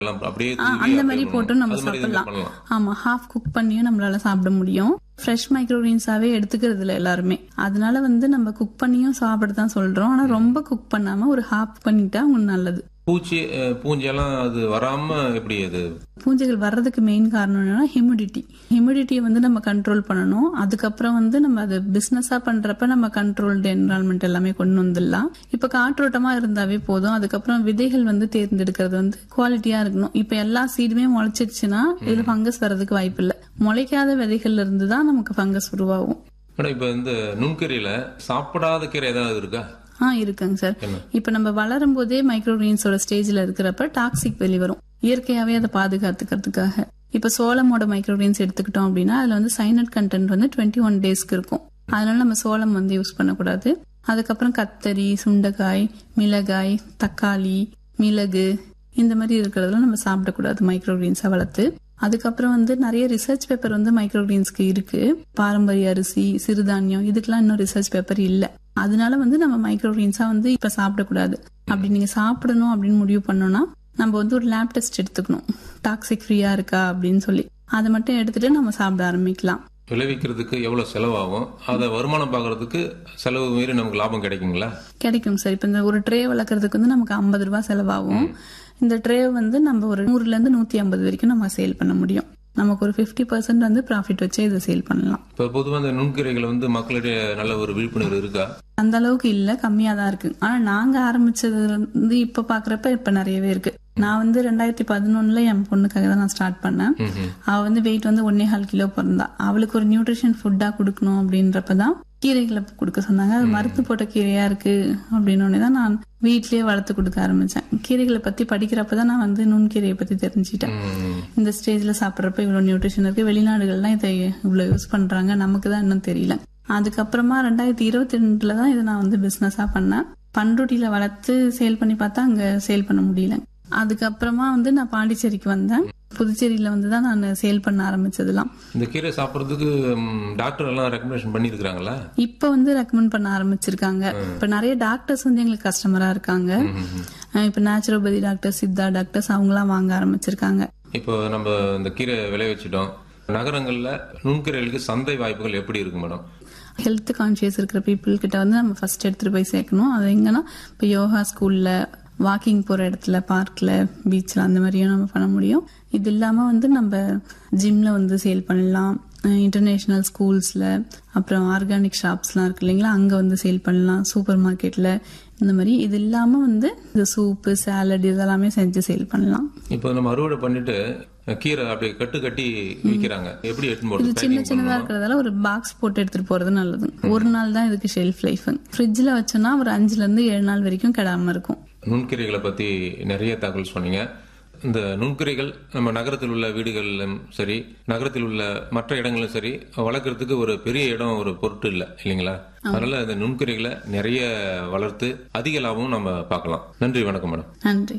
எல்லாம் அப்படியே ஆ, தூவி அந்த அப்படியே மாதிரி பண்ணணும். போட்டும் நம்ம அது மாதிரி இதுல சாப்பிடலாம் பண்ணலாம் ஆமா ஹாஃப் குக் பண்ணியும் நம்மளால சாப்பிட முடியும் ஃப்ரெஷ் மைக்ரோகிரீன்ஸாவே எடுத்துக்கிறது இல்ல எல்லாருமே அதனால வந்து நம்ம குக் பண்ணியும் சாப்பிட தான் சொல்றோம் ஆனா ரொம்ப குக் பண்ணாம ஒரு ஹாஃப் பண்ணிட்டா உங்களுக்கு நல்லது பூச்சி அஹ், பூஞ்செல்லாம் அது வராம எப்படி அது பூஞ்சைகள் வர்றதுக்கு மெயின் காரணம் என்னன்னா ஹியூமிடிட்டி ஹியூமிடிட்டியை வந்து நம்ம கண்ட்ரோல் பண்ணணும் அதுக்கப்புறம் வந்து நம்ம அது பிசினஸா பண்றப்ப நம்ம கண்ட்ரோல்டு என்வரான்மெண்ட் எல்லாமே கொண்டு வந்துடலாம் இப்ப காற்றோட்டமா இருந்தாவே போதும் அதுக்கப்புறம் விதைகள் வந்து தேர்ந்தெடுக்கிறது வந்து குவாலிட்டியா இருக்கணும் இப்ப எல்லா சீடுமே முளைச்சிருச்சுன்னா இதுல ஃபங்கஸ் வர்றதுக்கு வாய்ப்பு இல்லை முளைக்காத விதைகள்ல இருந்து தான் நமக்கு ஃபங்கஸ் உருவாகும் மேடம் இப்ப இந்த நுண்கீரையில சாப்பிடாத கீரை ஏதாவது இருக்கா ஆ இருக்குங்க சார் என்ன? இப்ப நம்ம வளரும் போதே மைக்ரோகிரீன்ஸோட ஸ்டேஜ்ல இருக்கிறப்ப டாக்ஸிக் வெளிவரும் இயற்கையாவே அதை பாதுகாத்துக்கிறதுக்காக இப்ப சோளமோட மைக்ரோகிரீன்ஸ் எடுத்துக்கிட்டோம் அப்படின்னா அதுல வந்து சைனட் கண்டென்ட் வந்து டுவெண்ட்டி ஒன் டேஸ்க்கு இருக்கும் அதனால நம்ம சோளம் வந்து யூஸ் பண்ணக்கூடாது அதுக்கப்புறம் கத்தரி சுண்டைக்காய் மிளகாய் தக்காளி மிளகு இந்த மாதிரி இருக்கிறதெல்லாம் நம்ம சாப்பிடக்கூடாது மைக்ரோகிரீன்ஸை வளர்த்து அதுக்கப்புறம் வந்து நிறைய ரிசர்ச் பேப்பர் வந்து மைக்ரோகிரீன்ஸ்க்கு இருக்கு பாரம்பரிய அரிசி சிறுதானியம் இதுக்கெல்லாம் இன்னும் ரிசர்ச் பேப்பர் இல்ல அதனால வந்து நம்ம மைக்ரோகிரீன்ஸா வந்து இப்ப சாப்பிடக்கூடாது அப்படி நீங்க சாப்பிடணும் அப்படின்னு முடிவு பண்ணோம்னா நம்ம வந்து ஒரு லேப் டெஸ்ட் எடுத்துக்கணும் டாக்ஸிக் ஃப்ரீயா இருக்கா அப்படின்னு சொல்லி அதை மட்டும் எடுத்துட்டு நம்ம சாப்பிட ஆரம்பிக்கலாம் விளைவிக்கிறதுக்கு எவ்வளவு செலவாகும் அதை வருமானம் பாக்குறதுக்கு செலவு மீறி நமக்கு லாபம் கிடைக்குங்களா கிடைக்கும் சார் இப்ப இந்த ஒரு ட்ரே வளர்க்கறதுக்கு வந்து நமக்கு ஐம்பது ரூபாய் செலவாகும் இந்த ட்ரே வந்து நம்ம ஒரு நூறுல இருந்து நூத்தி ஐம்பது வரைக்கும் நம்ம சேல் பண்ண முடியும் நமக்கு ஒரு 50% பர்சன்ட் வந்து ப்ராஃபிட் வச்சு இதை சேல் பண்ணலாம் இப்ப பொதுவா இந்த நுண்கீரைகள் வந்து மக்களிடையே நல்ல ஒரு விழிப்புணர்வு இருக்கா அந்த அளவுக்கு இல்ல கம்மியா தான் இருக்கு ஆனா நாங்க ஆரம்பிச்சது வந்து இப்ப பாக்குறப்ப இப்ப நிறையவே இருக்கு நான் வந்து ரெண்டாயிரத்தி பதினொன்னுல என் பொண்ணுக்காக தான் நான் ஸ்டார்ட் பண்ணேன் ம்ஹும். அவ வந்து வெயிட் வந்து ஒன்னே கால் கிலோ பிறந்தா அவளுக்கு ஒரு நியூட்ரிஷன் ஃபுட்டா கொடுக்கணும் அப்படின்றப்பதான் கீரைகளை கொடுக்க சொன்னாங்க அது மருத்து போட்ட கீரையா இருக்கு அப்படின்னு தான் நான் வீட்லயே வளர்த்து கொடுக்க ஆரம்பிச்சேன் கீரைகளை பத்தி படிக்கிறப்பதான் நான் வந்து நுண்கீரையை பத்தி தெரிஞ்சுக்கிட்டேன் ம். இந்த ஸ்டேஜ்ல சாப்பிட்றப்ப இவ்வளவு நியூட்ரிஷன் இருக்கு வெளிநாடுகள்லாம் இதை இவ்வளவு யூஸ் பண்றாங்க நமக்கு தான் இன்னும் தெரியல அதுக்கப்புறமா ரெண்டாயிரத்தி இருபத்தி ரெண்டுல தான் இதை நான் வந்து பிசினஸா பண்ணேன் பண்ருட்டியில வளர்த்து சேல் பண்ணி பார்த்தா அங்க சேல் பண்ண முடியல அதுக்கப்புறமா வந்து நான் பாண்டிச்சேரிக்கு வந்தேன் புதுச்சேரியில வந்து தான் நான் சேல் பண்ண ஆரம்பிச்சதெல்லாம் இந்த கீரை சாப்பிடறதுக்கு ம், டாக்டர் எல்லாம் ரெக்கமெண்டேஷன் பண்ணிருக்காங்களா இப்ப வந்து ரெக்கமெண்ட் பண்ண ஆரம்பிச்சிருக்காங்க இப்ப நிறைய டாக்டர்ஸ் வந்து எங்களுக்கு கஸ்டமரா இருக்காங்க அஹ் இப்ப நேச்சுரோபதி டாக்டர் சித்தா டாக்டர்ஸ் அவங்களாம் வாங்க ஆரம்பிச்சிருக்காங்க இப்போ நம்ம இந்த கீரை விளைவிச்சிட்டோம் நகரங்கள்ல நுண்கீரைகளுக்கு சந்தை வாய்ப்புகள் எப்படி இருக்கு மேடம் ஹெல்த் கான்சியஸ் இருக்கிற பீப்புள் கிட்ட வந்து நம்ம ஃபர்ஸ்ட் எடுத்துட்டு போய் சேர்க்கணும் அது எங்கன்னா இப்போ யோகா ஸ்கூல்ல வாக்கிங் போற இடத்துல பார்க்ல பீச்ல அந்த மாதிரியும் நம்ம பண்ண முடியும் இது இல்லாம வந்து நம்ம ஜிம்ல வந்து சேல் பண்ணலாம் இன்டர்நேஷனல் ஸ்கூல்ஸ்ல அப்புறம் ஆர்கானிக் ஷாப்ஸ்லாம் இருக்கு இல்லைங்களா அங்க வந்து சேல் பண்ணலாம் சூப்பர் மார்க்கெட்ல இந்த மாதிரி இது இல்லாம வந்து இந்த சூப்பு சாலட் இதெல்லாமே செஞ்சு சேல் பண்ணலாம் இப்போ நம்ம அறுவடை பண்ணிட்டு கீரை அப்படியே கட்டு கட்டி விற்கிறாங்க எப்படி எடுத்துன்னு இது போறது சின்ன packing சின்னதா பண்ணணுமா? இருக்கிறதால ஒரு பாக்ஸ் போட்டு எடுத்துட்டு போறது நல்லது ஒரு நாள் தான் இதுக்கு ஷெல்ஃப் லைஃப் ஃப்ரிட்ஜ்ல வச்சோம்னா ஒரு அஞ்சுல இருந்து ஏழு நாள் வரைக்கும் கெடாம இருக்கும் நுண்கீரைகளை பத்தி நிறைய தகவல் சொன்னீங்க இந்த நுண்கீரைகள் நம்ம நகரத்தில் உள்ள வீடுகளிலும் சரி நகரத்தில் உள்ள மற்ற இடங்களும் சரி வளர்க்கறதுக்கு ஒரு பெரிய இடம் ஒரு பொருட்டு இல்லை இல்லைங்களா அதனால இந்த நுண்கீரைகளை நிறைய வளர்த்து அதிக லாபமும் நம்ம பார்க்கலாம் நன்றி வணக்கம் மேடம் நன்றி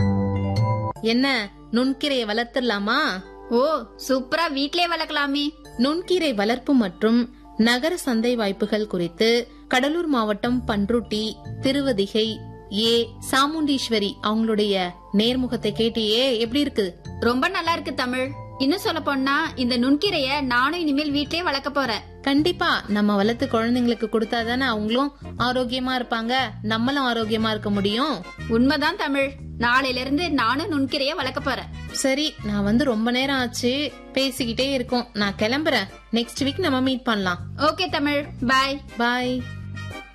என்ன நுண்கீரையை வளர்த்துடலாமா ஓ சூப்பரா வீட்லயே வளர்க்கலாமே நுண்கீரை வளர்ப்பு மற்றும் நகர சந்தை வாய்ப்புகள் குறித்து கடலூர் மாவட்டம் பன்ருட்டி திருவதிகை ஏ சாமுண்டீஸ்வரி அவங்களுடைய நேர்முகத்தை கேட்டியே எப்படி இருக்கு ரொம்ப நல்லா இருக்கு தமிழ் இன்னும் சொல்ல போனா இந்த நுண்கீரைய நானும் இனிமேல் வீட்லயே வளர்க்க போறேன் கண்டிப்பா நம்ம வளர்த்து குழந்தைங்களுக்கு கொடுத்தாதானே அவங்களும் ஆரோக்கியமா இருப்பாங்க நம்மளும் ஆரோக்கியமா இருக்க முடியும் உண்மைதான் தமிழ் நாளையில இருந்து நானும் நுண்கீரைய வளர்க்க போறேன் சரி நான் வந்து ரொம்ப நேரம் ஆச்சு பேசிக்கிட்டே இருக்கோம் நான் கிளம்புறேன் நெக்ஸ்ட் வீக் நம்ம மீட் பண்ணலாம் ஓகே தமிழ் பாய் பாய்